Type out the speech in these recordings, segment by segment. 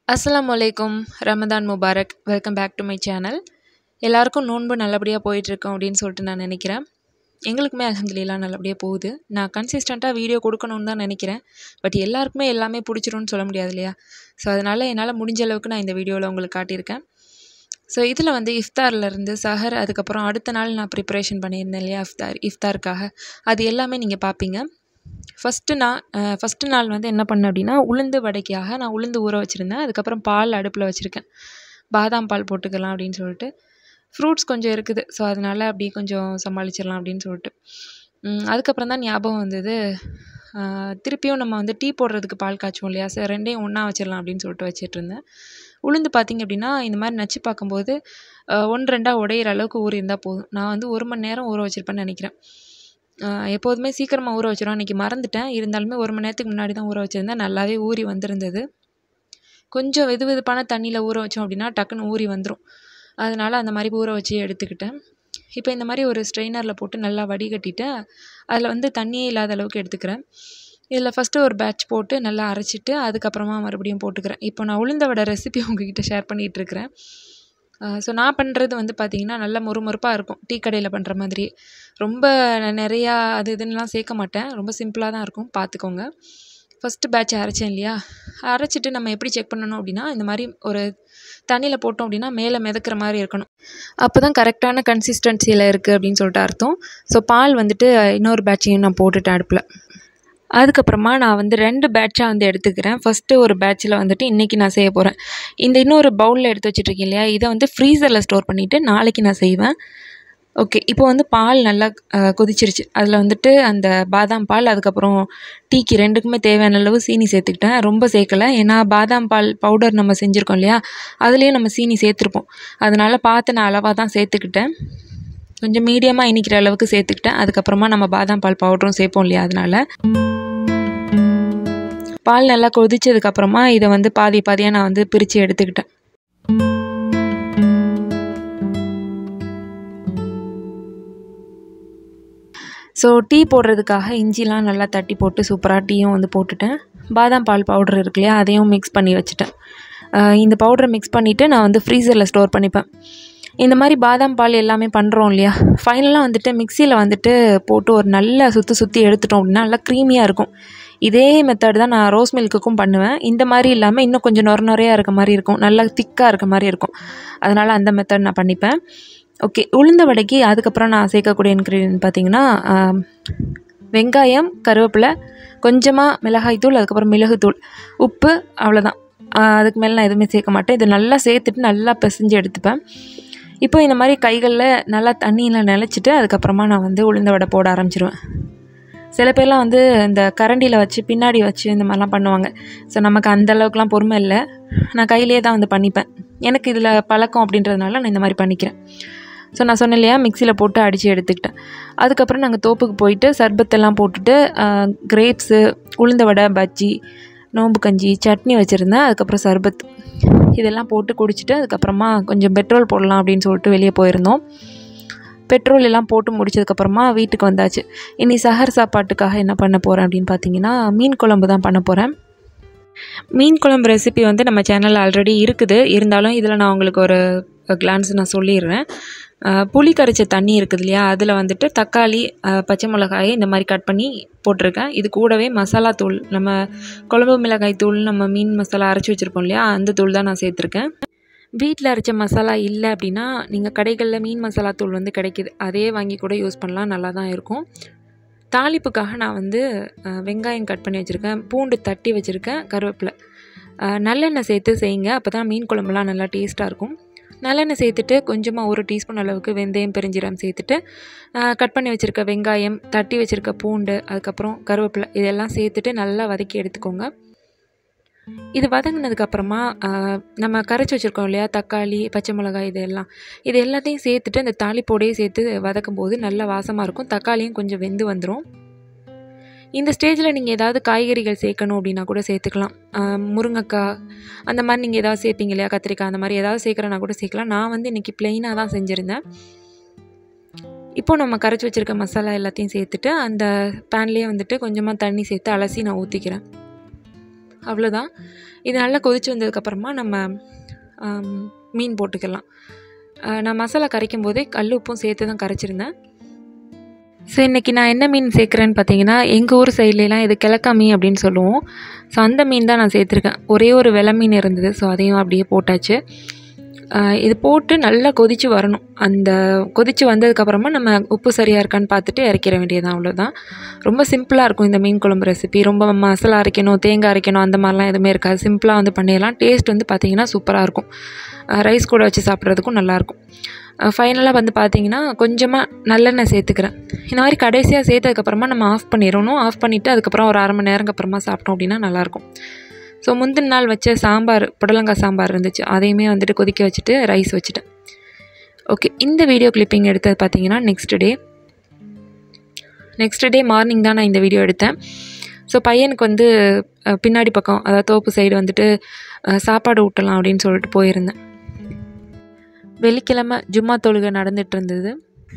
அஸ்ஸலாமு அலைக்கும் ரமதான் முபாரக் welcome back to my channel எல்லாருக்கும் நோன்பு நல்லபடியாக போயிட்டுருக்கோம் அப்படின்னு சொல்லிட்டு நான் நினைக்கிறேன் எங்களுக்குமே அல்ஹம்துலில்லாஹ் நல்லபடியாக போகுது நான் கன்சிஸ்டண்ட்டாக வீடியோ கொடுக்கணுன்னு தான் நினைக்கிறேன் பட் எல்லாருக்குமே எல்லாமே பிடிச்சிரும்னு சொல்ல முடியாது இல்லையா ஸோ அதனால் என்னால் முடிஞ்ச அளவுக்கு நான் இந்த வீடியோவில் உங்களுக்கு காட்டியிருக்கேன் ஸோ இதில் வந்து இஃப்தார்லேருந்து சஹர் அதுக்கப்புறம் அடுத்த நாள் நான் ப்ரிப்பரேஷன் பண்ணியிருந்தேன் இல்லையா இஃப்தார் இஃப்தாருக்காக அது எல்லாமே நீங்கள் பார்ப்பீங்க ஃபஸ்ட்டு நான் ஃபஸ்ட்டு நாள் வந்து என்ன பண்ணேன் அப்படின்னா உளுந்து வடைக்காக நான் உளுந்து ஊற வச்சுருந்தேன் அதுக்கப்புறம் பால் அடுப்பில் வச்சுருக்கேன் பாதாம் பால் போட்டுக்கலாம் அப்படின்னு சொல்லிட்டு ஃப்ரூட்ஸ் கொஞ்சம் இருக்குது ஸோ அதனால் அப்படியே கொஞ்சம் சமாளிச்சிடலாம் அப்படின்னு சொல்லிட்டு அதுக்கப்புறம் தான் ஞாபகம் வந்தது திருப்பியும் நம்ம வந்து டீ போடுறதுக்கு பால் காய்ச்சுவோம் இல்லையா சார் ரெண்டையும் ஒன்றா வச்சிடலாம் அப்படின்னு சொல்லிட்டு வச்சிட்டு இருந்தேன் உளுந்து பார்த்திங்க அப்படின்னா இந்த மாதிரி நச்சு பார்க்கும்போது ஒன்று ரெண்டாக உடையிற அளவுக்கு ஊறி இருந்தால் போதும் நான் வந்து ஒரு மணி நேரம் ஊற வச்சுருப்பேன்னு நினைக்கிறேன் எப்போதுமே சீக்கிரமாக ஊற வச்சிடும் அன்றைக்கி மறந்துட்டேன் இருந்தாலுமே ஒரு மணி நேரத்துக்கு முன்னாடி தான் ஊற வச்சுருந்தேன் நல்லாவே ஊறி வந்திருந்தது கொஞ்சம் வெது வெதுப்பான தண்ணியில் ஊற வச்சோம் அப்படின்னா டக்குன்னு ஊறி வந்துடும் அதனால் அந்த மாதிரி ஊற வச்சு எடுத்துக்கிட்டேன் இப்போ இந்த மாதிரி ஒரு ஸ்ட்ரெயினரில் போட்டு நல்லா வடிகட்டிட்டு அதில் வந்து தண்ணியே இல்லாத அளவுக்கு எடுத்துக்கிறேன் இதில் ஃபஸ்ட்டு ஒரு பேட்ச் போட்டு நல்லா அரைச்சிட்டு அதுக்கப்புறமா மறுபடியும் போட்டுக்கிறேன் இப்போ நான் உளுந்த வடை ரெசிபி உங்ககிட்ட ஷேர் பண்ணிகிட்டு இருக்கிறேன் ஸோ நான் பண்ணுறது வந்து பார்த்திங்கன்னா நல்ல மொறுமொறுப்பாக இருக்கும் டீ கடையில் பண்ணுற மாதிரி ரொம்ப நிறையா அது இதுன்னெலாம் சேர்க்க மாட்டேன் ரொம்ப சிம்பிளாக தான் இருக்கும் பார்த்துக்கோங்க ஃபஸ்ட்டு பேட்ச் அரைச்சேன் இல்லையா அரைச்சிட்டு நம்ம எப்படி செக் பண்ணணும் அப்படின்னா இந்த மாதிரி ஒரு தண்ணியில் போட்டோம் அப்படின்னா மேலே மிதக்கிற மாதிரி இருக்கணும் அப்போ தான் கரெக்டான கன்சிஸ்டன்சியில் இருக்குது அப்படின்னு சொல்லிட்டு அர்த்தம் ஸோ பால் வந்துட்டு இன்னொரு பேட்சையும் நான் போட்டுட்டேன் அடுப்பில் அதுக்கப்புறமா நான் வந்து ரெண்டு பேட்சாக வந்து எடுத்துக்கிறேன் ஃபஸ்ட்டு ஒரு பேட்சில் வந்துட்டு இன்றைக்கி நான் செய்ய போகிறேன் இந்த இன்னொரு பவுலில் எடுத்து வச்சுட்ருக்கேன் இல்லையா இதை வந்து ஃப்ரீசரில் ஸ்டோர் பண்ணிவிட்டு நாளைக்கு நான் செய்வேன் ஓகே இப்போ வந்து பால் நல்லா கொதிச்சிருச்சு அதில் வந்துட்டு அந்த பாதாம் பால் அதுக்கப்புறம் டீக்கு ரெண்டுக்குமே தேவையான அளவு சீனி சேர்த்துக்கிட்டேன் ரொம்ப சேர்க்கலை ஏன்னா பாதாம் பால் பவுடர் நம்ம செஞ்சுருக்கோம் இல்லையா அதுலேயும் நம்ம சீனி சேர்த்துருப்போம் அதனால் பார்த்து நான் அளவாக தான் சேர்த்துக்கிட்டேன் கொஞ்சம் மீடியமாக இனிக்கிற அளவுக்கு சேர்த்துக்கிட்டேன் அதுக்கப்புறமா நம்ம பாதாம் பால் பவுடரும் சேர்ப்போம் இல்லையா அதனால் பால் நல்லா கொதிச்சதுக்கப்புறமா இதை வந்து பாதி பாதியாக நான் வந்து பிரித்து எடுத்துக்கிட்டேன் ஸோ டீ போடுறதுக்காக இஞ்சிலாம் நல்லா தட்டி போட்டு சூப்பராக டீயும் வந்து போட்டுட்டேன் பாதாம் பால் பவுடர் இருக்கு இல்லையா அதையும் மிக்ஸ் பண்ணி வச்சுட்டேன் இந்த பவுடரை மிக்ஸ் பண்ணிவிட்டு நான் வந்து ஃப்ரீசரில் ஸ்டோர் பண்ணிப்பேன் இந்த மாதிரி பாதாம் பால் எல்லாமே பண்ணுறோம் இல்லையா ஃபைனலாக வந்துட்டு மிக்சியில் வந்துட்டு போட்டு ஒரு நல்ல சுற்றி சுற்றி எடுத்துட்டோம் அப்படின்னா நல்லா க்ரீமியாக இருக்கும் இதே மெத்தட் தான் நான் ரோஸ் மில்க்குக்கும் பண்ணுவேன் இந்த மாதிரி இல்லாமல் இன்னும் கொஞ்சம் நொர நொறையாக இருக்க மாதிரி இருக்கும் நல்லா திக்காக இருக்க மாதிரி இருக்கும் அதனால் அந்த மெத்தட் நான் பண்ணிப்பேன் ஓகே உளுந்த வடைக்கு அதுக்கப்புறம் நான் சேர்க்கக்கூடிய இன்க்ரீடியன்ட் பார்த்திங்கன்னா வெங்காயம் கருவேப்பிலை கொஞ்சமாக மிளகாய்த்தூள் அதுக்கப்புறம் மிளகுத்தூள் உப்பு அவ்வளோதான் அதுக்கு மேலே நான் எதுவுமே சேர்க்க மாட்டேன் இது நல்லா சேர்த்துட்டு நல்லா பிசைஞ்சு எடுத்துப்பேன் இப்போ இந்த மாதிரி கைகளில் நல்லா தண்ணியில் நிலச்சிட்டு அதுக்கப்புறமா நான் வந்து உளுந்த வடை போட ஆரம்பிச்சிருவேன் சில பேர்லாம் வந்து இந்த கரண்டியில் வச்சு பின்னாடி வச்சு இந்த மாதிரிலாம் பண்ணுவாங்க ஸோ நமக்கு அந்த அளவுக்குலாம் பொறுமை இல்லை நான் கையிலே தான் வந்து பண்ணிப்பேன் எனக்கு இதில் பழக்கம் அப்படின்றதுனால நான் இந்த மாதிரி பண்ணிக்கிறேன் ஸோ நான் சொன்னேன் இல்லையா மிக்சியில் போட்டு அடித்து எடுத்துக்கிட்டேன் அதுக்கப்புறம் நாங்கள் தோப்புக்கு போயிட்டு சர்பத்தெல்லாம் போட்டுட்டு கிரேப்ஸு உளுந்த வடை பஜ்ஜி நோம்பு கஞ்சி சட்னி வச்சுருந்தேன் அதுக்கப்புறம் சர்பத் இதெல்லாம் போட்டு குடிச்சிட்டு அதுக்கப்புறமா கொஞ்சம் பெட்ரோல் போடலாம் அப்படின்னு சொல்லிட்டு வெளியே போயிருந்தோம் பெட்ரோல் எல்லாம் போட்டு முடிச்சதுக்கப்புறமா வீட்டுக்கு வந்தாச்சு இனி சஹர் சாப்பாட்டுக்காக என்ன பண்ண போகிறேன் அப்படின்னு பார்த்தீங்கன்னா மீன் குழம்பு தான் பண்ண போகிறேன் மீன் குழம்பு ரெசிபி வந்து நம்ம சேனலில் ஆல்ரெடி இருக்குது இருந்தாலும் இதில் நான் உங்களுக்கு ஒரு கிளான்ஸ் நான் சொல்லிடுறேன் புளி கரைச்ச தண்ணி இருக்குது இல்லையா அதில் வந்துட்டு தக்காளி பச்சை மிளகாயை இந்த மாதிரி கட் பண்ணி போட்டிருக்கேன் இது கூடவே மசாலா தூள் நம்ம குழம்பு மிளகாய் தூள் நம்ம மீன் மசாலா அரைச்சி வச்சுருப்போம் இல்லையா அந்த தூள் தான் நான் சேர்த்துருக்கேன் வீட்டில் அரைச்ச மசாலா இல்லை அப்படின்னா நீங்கள் கடைகளில் மீன் மசாலா தூள் வந்து கிடைக்கிது அதே வாங்கி கூட யூஸ் பண்ணலாம் நல்லா தான் இருக்கும் தாளிப்புக்காக நான் வந்து வெங்காயம் கட் பண்ணி வச்சுருக்கேன் பூண்டு தட்டி வச்சுருக்கேன் கருவேப்பிலை நல்லெண்ணெய் சேர்த்து செய்யுங்க அப்போ தான் மீன் குழம்புலாம் நல்லா டேஸ்ட்டாக இருக்கும் நல்லெண்ணெய் சேர்த்துட்டு கொஞ்சமாக ஒரு டீஸ்பூன் அளவுக்கு வெந்தயம் பெருஞ்சீரம் சேர்த்துட்டு கட் பண்ணி வச்சுருக்க வெங்காயம் தட்டி வச்சுருக்க பூண்டு அதுக்கப்புறம் கருவேப்பிலை இதெல்லாம் சேர்த்துட்டு நல்லா வதக்கி எடுத்துக்கோங்க இது வதங்கினதுக்கப்புறமா நம்ம கரைச்சி வச்சுருக்கோம் இல்லையா தக்காளி பச்சை மிளகாய் இது எல்லாம் இது எல்லாத்தையும் சேர்த்துட்டு அந்த தாளிப்போடையே சேர்த்து வதக்கும் போது நல்ல வாசமாக இருக்கும் தக்காளியும் கொஞ்சம் வெந்து வந்துடும் இந்த ஸ்டேஜில் நீங்கள் ஏதாவது காய்கறிகள் சேர்க்கணும் அப்படின்னா கூட சேர்த்துக்கலாம் முருங்கைக்காய் அந்த மாதிரி நீங்கள் ஏதாவது சேர்ப்பீங்க இல்லையா கத்திரிக்காய் அந்த மாதிரி ஏதாவது சேர்க்குறனா கூட சேர்க்கலாம் நான் வந்து இன்றைக்கி ப்ளெயினாக தான் செஞ்சுருந்தேன் இப்போது நம்ம கரைச்சி வச்சுருக்க மசாலா எல்லாத்தையும் சேர்த்துட்டு அந்த பேன்லேயே வந்துட்டு கொஞ்சமாக தண்ணி சேர்த்து அலசி நான் ஊற்றிக்கிறேன் அவ்வளோதான் இது நல்லா கொதிச்சு வந்ததுக்கப்புறமா நம்ம ஆம், மீன் போட்டுக்கலாம் ஆ, நான் மசாலா கரைக்கும் போதே கல் உப்பும் சேர்த்து தான் கரைச்சிருந்தேன் ஸோ இன்றைக்கி நான் என்ன மீன் சேர்க்குறேன்னு பார்த்தீங்கன்னா எங்கள் ஊர் சைட்லலாம் இது கிழக்கா மீன் அப்படின்னு சொல்லுவோம் ஸோ அந்த மீன் தான் நான் சேர்த்துருக்கேன் ஒரே ஒரு வெலை மீன் இருந்தது ஸோ அதையும் அப்படியே போட்டாச்சு ஆஹ் இது போட்டு நல்லா கொதித்து வரணும் அந்த கொதித்து வந்ததுக்கப்புறமா நம்ம உப்பு சரியாக இருக்கான்னு பார்த்துட்டு இறக்கிற வேண்டியதான் அவ்வளோதான் ரொம்ப சிம்பிளாக இருக்கும் இந்த மீன் குழம்பு ரெசிபி ரொம்ப மசாலா அரைக்கணும் தேங்காய் அரைக்கணும் அந்த மாதிரிலாம் எதுவுமே இருக்காது சிம்பிளாக வந்து பண்ணிடலாம் டேஸ்ட் வந்து பார்த்திங்கன்னா சூப்பராக இருக்கும் ரைஸ் கூட வச்சு சாப்பிட்றதுக்கும் நல்லாயிருக்கும் ஃபைனலாக வந்து பார்த்தீங்கன்னா கொஞ்சமாக நல்லெண்ணெய் சேர்த்துக்கிறேன் இந்த மாதிரி கடைசியாக சேர்த்ததுக்கப்புறமா நம்ம ஆஃப் பண்ணிடணும் ஆஃப் பண்ணிவிட்டு அதுக்கப்புறம் ஒரு அரை மணி நேரம் அப்புறமா சாப்பிட்டோம் அப்படின்னா நல்லாயிருக்கும் ஸோ முந்தின நாள் வச்ச சாம்பார் புடலங்காய் சாம்பார் இருந்துச்சு அதையுமே வந்துட்டு கொதிக்க வச்சுட்டு ரைஸ் வச்சுட்டேன் ஓகே இந்த வீடியோ கிளிப்பிங் எடுத்தது பார்த்தீங்கன்னா next day next day morning தான் நான் இந்த வீடியோ எடுத்தேன் ஸோ பையனுக்கு வந்து அஹ், பின்னாடி பக்கம் அதாவது தோப்பு சைடு வந்துட்டு அஹ், சாப்பாடு ஊட்டலாம் அப்படின்னு சொல்லிட்டு போயிருந்தேன் வெள்ளிக்கிழமை ஜும்மா தொழுகை நடந்துட்டு இருந்தது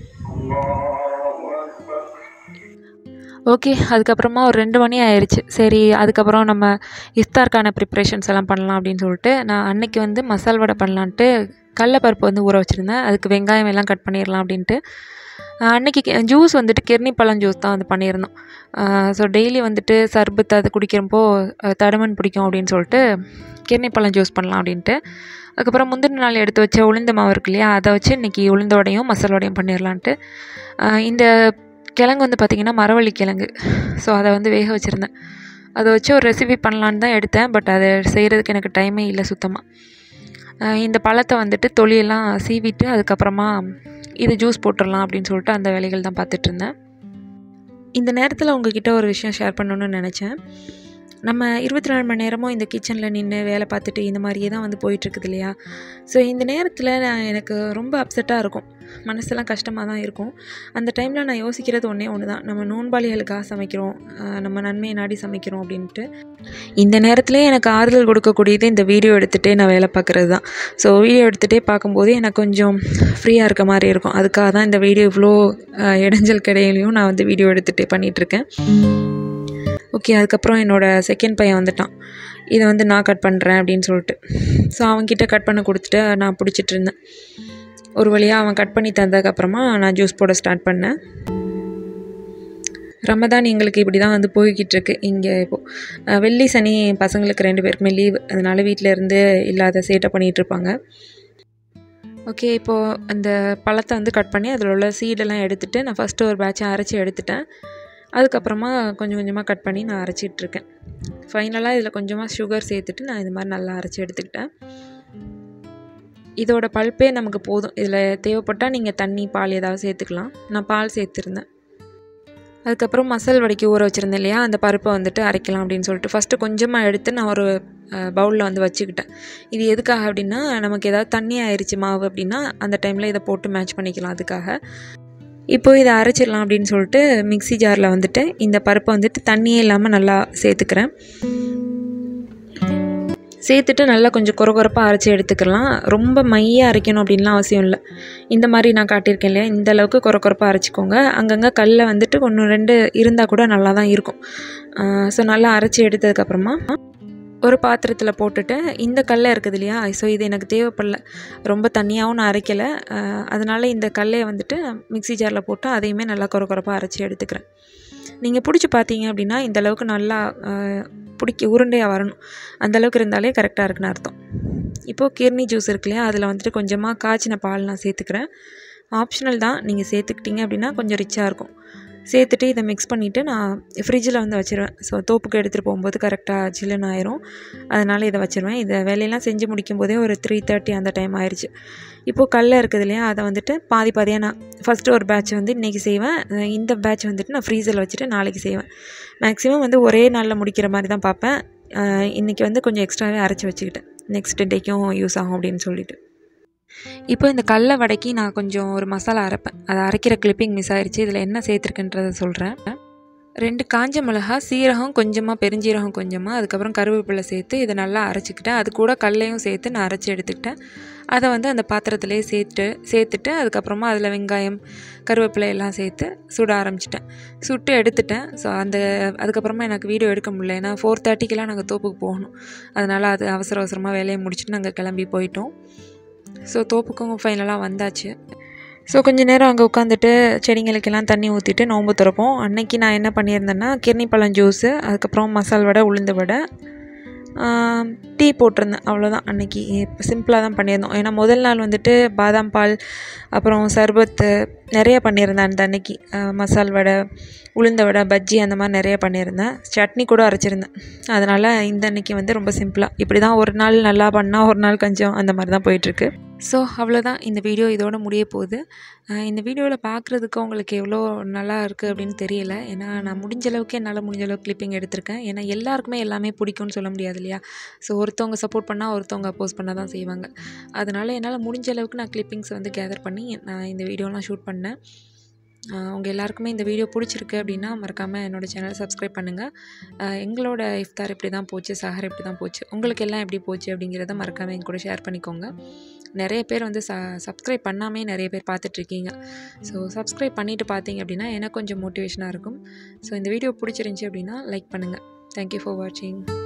ஓகே அதுக்கப்புறமா ஒரு ரெண்டு மணி ஆயிடுச்சு சரி அதுக்கப்புறம் நம்ம இஃப்தாருக்கான ப்ரிப்ரேஷன்ஸ் எல்லாம் பண்ணலாம் அப்படின்னு சொல்லிட்டு நான் அன்னைக்கு வந்து மசால் வடை பண்ணலான்ட்டு கடலப்பருப்பு வந்து ஊற வச்சுருந்தேன் அதுக்கு வெங்காயம் எல்லாம் கட் பண்ணிடலாம் அப்படின்ட்டு ஆஹ் அன்னைக்கு ஜூஸ் வந்துட்டு கிர்னி பழம் ஜூஸ் தான் வந்து பண்ணியிருந்தோம் ஸோ டெய்லி வந்துட்டு சர்பத்து அது குடிக்கிறப்போ அஹ் தடுமன் பிடிக்கும் அப்படின்னு சொல்லிட்டு கிர்னி பழம் ஜூஸ் பண்ணலாம் அப்படின்ட்டு அதுக்கப்புறம் முந்தின நாள் எடுத்து வச்ச உளுந்த மாவு இருக்கு இல்லையா அதை வச்சு இன்றைக்கி உளுந்த வடையும் மசால் வடையும் பண்ணிடலான்ட்டு ஆஹ் இந்த கிழங்கு வந்து பார்த்திங்கன்னா மரவள்ளி கிழங்கு ஸோ அதை வந்து வேக வச்சுருந்தேன் அதை வச்சு ஒரு ரெசிபி பண்ணலான்னு தான் எடுத்தேன் பட் அதை செய்கிறதுக்கு எனக்கு டைமே இல்லை சுத்தமாக இந்த பழத்தை வந்துட்டு தொலியெல்லாம் சீவிட்டு அதுக்கப்புறமா இது ஜூஸ் போட்டுடலாம் அப்படின்னு சொல்லிட்டு அந்த வேலைகள் தான் பார்த்துட்டு இருந்தேன் இந்த நேரத்தில் உங்ககிட்ட ஒரு விஷயம் ஷேர் பண்ணணும்னு நினச்சேன் நம்ம இருபத்தி நாலு மணி நேரமும் இந்த கிச்சனில் நின்று வேலை பார்த்துட்டு இந்த மாதிரியே தான் வந்து போயிட்டுருக்குது இல்லையா ஸோ இந்த நேரத்தில் நான் எனக்கு ரொம்ப அப்செட்டாக இருக்கும் மனசெல்லாம் கஷ்டமாக தான் இருக்கும் அந்த டைமில் நான் யோசிக்கிறது ஒன்றே ஒன்று தான் நம்ம நோன்பாளிகளுக்காக சமைக்கிறோம் ஆஹ் நம்ம நன்மையை நாடி சமைக்கிறோம் அப்படின்ட்டு இந்த நேரத்துலேயே எனக்கு ஆறுதல் கொடுக்கக்கூடியது இந்த வீடியோ எடுத்துகிட்டே நான் வேலை பார்க்குறது தான் ஸோ வீடியோ எடுத்துகிட்டே பார்க்கும்போது எனக்கு கொஞ்சம் ஃப்ரீயாக இருக்க மாதிரி இருக்கும் அதுக்காக தான் இந்த வீடியோ இவ்வளோ ஆஹ் இடைஞ்சல் கிடையிலையும் நான் வந்து வீடியோ எடுத்துகிட்டே பண்ணிகிட்ருக்கேன் ஓகே அதுக்கப்புறம் என்னோடய செகண்ட் பையன் வந்துட்டான் இதை வந்து நான் கட் பண்ணுறேன் அப்படின்னு சொல்லிட்டு ஸோ அவன்கிட்ட கட் பண்ண கொடுத்துட்டு நான் பிடிச்சிட்டு இருந்தேன் ஒரு வழியாக அவன் கட் பண்ணி தந்ததுக்கப்புறமா நான் ஜூஸ் போட ஸ்டார்ட் பண்ணேன் ரமதான் எங்களுக்கு இப்படி தான் வந்து போய்கிட்டு இருக்கு இங்கே இப்போது வெள்ளி சனி பசங்களுக்கு ரெண்டு பேருக்குமே லீவ் அதனால் வீட்டில் இருந்து இல்லாத சேட்டை பண்ணிகிட்டு இருப்பாங்க ஓகே இப்போது அந்த பழத்தை வந்து கட் பண்ணி அதில் உள்ள சீடெல்லாம் எடுத்துகிட்டு நான் ஃபஸ்ட்டு ஒரு பேட்சை அரைச்சி எடுத்துட்டேன் அதுக்கப்புறமா கொஞ்சம் கொஞ்சமாக கட் பண்ணி நான் அரைச்சிட்டு இருக்கேன் ஃபைனலாக இதில் கொஞ்சமாக சுகர் சேர்த்துட்டு நான் இது மாதிரி நல்லா அரைச்சி எடுத்துக்கிட்டேன் இதோட பல்ப்பே நமக்கு போதும் இதில் தேவைப்பட்டால் நீங்கள் தண்ணி பால் ஏதாவது சேர்த்துக்கலாம் நான் பால் சேர்த்துருந்தேன் அதுக்கப்புறம் மசால் வடைக்கு ஊற வச்சுருந்தேன் இல்லையா அந்த பருப்பை வந்துட்டு அரைக்கலாம் அப்படின்னு சொல்லிட்டு ஃபஸ்ட்டு கொஞ்சமாக எடுத்து நான் ஒரு பவுலில் வந்து வச்சுக்கிட்டேன் இது எதுக்காக அப்படின்னா நமக்கு ஏதாவது தண்ணி ஆயிடுச்சு மாவு அப்படின்னா அந்த டைமில் இதை போட்டு மேட்ச் பண்ணிக்கலாம் அதுக்காக இப்போ இதை அரைச்சிடலாம் அப்படின்னு சொல்லிட்டு மிக்ஸி ஜாரில் வந்துட்டு இந்த பருப்பை வந்துட்டு தண்ணியே இல்லாமல் நல்லா சேர்த்துக்கிறேன் சேர்த்துட்டு நல்லா கொஞ்சம் கொரகொரப்பாக அரைச்சி எடுத்துக்கலாம் ரொம்ப மையாக அரைக்கணும் அப்படின்லாம் அவசியம் இல்லை இந்த மாதிரி நான் காட்டியிருக்கேன் இல்லையா இந்த அளவுக்கு கொரகொரப்பாக அரைச்சிக்கோங்க அங்கங்கே கல்லில் வந்துட்டு ஒன்று ரெண்டு இருந்தால் கூட நல்லா தான் இருக்கும் ஸோ நல்லா அரைச்சி எடுத்ததுக்கப்புறமா ஒரு பாத்திரத்தில் போட்டுட்டு இந்த கல்லை இருக்குது இல்லையா ஸோ இது எனக்கு தேவைப்படல ரொம்ப தண்ணியாகவும் நான் அரைக்கலை அதனால் இந்த கல்லையை வந்துட்டு மிக்ஸி ஜாரில் போட்டு அதையுமே நல்லா கொரகொரப்பாக அரைச்சி எடுத்துக்கிறேன் நீங்கள் பிடிச்சி பார்த்தீங்க அப்படின்னா இந்த அளவுக்கு நல்லா பிடிக்க உருண்டையாக வரணும் அந்த அளவுக்கு இருந்தாலே கரெக்டாக இருக்குன்னு அர்த்தம் இப்போது கிர்னி ஜூஸ் இருக்கு இல்லையா அதில் வந்துட்டு கொஞ்சமாக காய்ச்சின பால் நான் சேர்த்துக்கிறேன் ஆப்ஷனல் தான் நீங்கள் சேர்த்துக்கிட்டீங்க அப்படின்னா கொஞ்சம் ரிச்சாக இருக்கும் சேர்த்துட்டு இதை மிக்ஸ் பண்ணிவிட்டு நான் ஃப்ரிட்ஜில் வந்து வச்சுருவேன் ஸோ தோப்புக்கு எடுத்துகிட்டு போகும்போது கரெக்டாக ஜில்லுன்னு ஆயிரும் அதனால் இதை வச்சுருவேன் இதை வேலையெல்லாம் செஞ்சு முடிக்கும் போதே ஒரு த்ரீ தேர்ட்டி அந்த டைம் ஆயிடுச்சு இப்போது கல்ல இருக்குது இல்லையா அதை வந்துட்டு பாதி பாதியாக நான் ஃபஸ்ட்டு ஒரு பேட்ச் வந்து இன்றைக்கி செய்வேன் இந்த பேட்ச் வந்துட்டு நான் ஃப்ரீசரில் வச்சுட்டு நாளைக்கு செய்வேன் மேக்ஸிமம் வந்து ஒரே நாளில் முடிக்கிற மாதிரி தான் பார்ப்பேன் இன்றைக்கி வந்து கொஞ்சம் எக்ஸ்ட்ராவே அரைச்சி வச்சுக்கிட்டேன் நெக்ஸ்ட் டேக்கும் யூஸ் ஆகும் அப்படின்னு சொல்லிட்டு இப்போ இந்த கடல வடைக்கு நான் கொஞ்சம் ஒரு மசாலா அரைப்பேன் அதை அரைக்கிற கிளிப்பிங் மிஸ் ஆயிடுச்சு இதில் என்ன சேர்த்துருக்குன்றதை சொல்கிறேன் ரெண்டு காஞ்ச மிளகா சீரகம் கொஞ்சமாக பெருஞ்சீரகம் கொஞ்சமாக அதுக்கப்புறம் கருவேப்பிலை சேர்த்து இதை நல்லா அரைச்சிக்கிட்டேன் அது கூட கடலையும் சேர்த்து நான் அரைச்சி எடுத்துக்கிட்டேன் அதை வந்து அந்த பாத்திரத்திலே சேர்த்து சேர்த்துட்டு அதுக்கப்புறமா அதில் வெங்காயம் கருவேப்பிலை எல்லாம் சேர்த்து சுட ஆரம்பிச்சிட்டேன் சுட்டு எடுத்துட்டேன் ஸோ அந்த அதுக்கப்புறமா எனக்கு வீடியோ எடுக்க முடியல ஏன்னா ஃபோர் தேர்ட்டிக்கெலாம் நாங்கள் தோப்புக்கு போகணும் அதனால் அது அவசர அவசரமாக வேலையை முடிச்சுட்டு நாங்கள் கிளம்பி போயிட்டோம் ஸோ தோப்புக்கும் ஃபைனலாக வந்தாச்சு ஸோ கொஞ்ச நேரம் அங்கே உட்காந்துட்டு செடிங்களுக்கெல்லாம் தண்ணி ஊற்றிட்டு நோம்பு திறப்போம் அன்னைக்கு நான் என்ன பண்ணியிருந்தேன்னா கிர்னி பழம் ஜூஸு அதுக்கப்புறம் மசால் வடை உளுந்து வடை டீ போட்டிருந்தேன் அவ்வளோதான் அன்றைக்கி சிம்பிளாக தான் பண்ணியிருந்தோம் ஏன்னா முதல் நாள் வந்துட்டு பாதாம் பால் அப்புறம் சர்பத்து நிறைய பண்ணியிருந்தேன் அந்த அன்னைக்கு மசால் வடை உளுந்த வடை பஜ்ஜி அந்த மாதிரி நிறைய பண்ணியிருந்தேன் சட்னி கூட அரைச்சிருந்தேன் அதனால் இந்த அன்னைக்கு வந்து ரொம்ப சிம்பிளாக இப்படி தான் ஒரு நாள் நல்லா பண்ணால் ஒரு நாள் கொஞ்சம் அந்த மாதிரி தான் போயிட்டுருக்கு ஸோ அவ்வளோதான் இந்த வீடியோ இதோட முடிய போகுது இந்த வீடியோவில் பார்க்குறதுக்கு உங்களுக்கு எவ்வளோ நல்லா இருக்குது அப்படின்னு தெரியல ஏன்னா நான் முடிஞ்ச அளவுக்கு என்னால் முடிஞ்ச அளவுக்கு கிளிப்பிங் எடுத்திருக்கேன் ஏன்னா எல்லாருக்குமே எல்லாமே பிடிக்கும்னு சொல்ல முடியாது இல்லையா ஸோ ஒருத்தவங்க சப்போர்ட் பண்ணால் ஒருத்தவங்க அப்போஸ் பண்ண தான் செய்வாங்க அதனால் என்னால் முடிஞ்ச அளவுக்கு நான் கிளிப்பிங்ஸ் வந்து கேதர் பண்ணி நான் இந்த வீடியோலாம் ஷூட் பண்ணேன் உங்கள் எல்லாருக்குமே இந்த வீடியோ பிடிச்சிருக்கு அப்படின்னா மறக்காமல் என்னோடய சேனலை சப்ஸ்கிரைப் பண்ணுங்கள் எங்களோட இஃப்தார் இப்படி தான் போச்சு சஹர் இப்படி தான் போச்சு உங்களுக்கு எல்லாம் எப்படி போச்சு அப்படிங்கிறத மறக்காமல் என் கூட ஷேர் பண்ணிக்கோங்க நிறைய பேர் வந்து ச சப்ஸ்கிரைப் பண்ணாமே நிறைய பேர் பார்த்துட்ருக்கீங்க ஸோ சப்ஸ்கிரைப் பண்ணிவிட்டு பார்த்தீங்க அப்படின்னா எனக்கு கொஞ்சம் மோட்டிவேஷனாக இருக்கும் ஸோ இந்த வீடியோ பிடிச்சிருந்துச்சி அப்படின்னா லைக் பண்ணுங்கள் தேங்க்யூ ஃபார் வாட்சிங்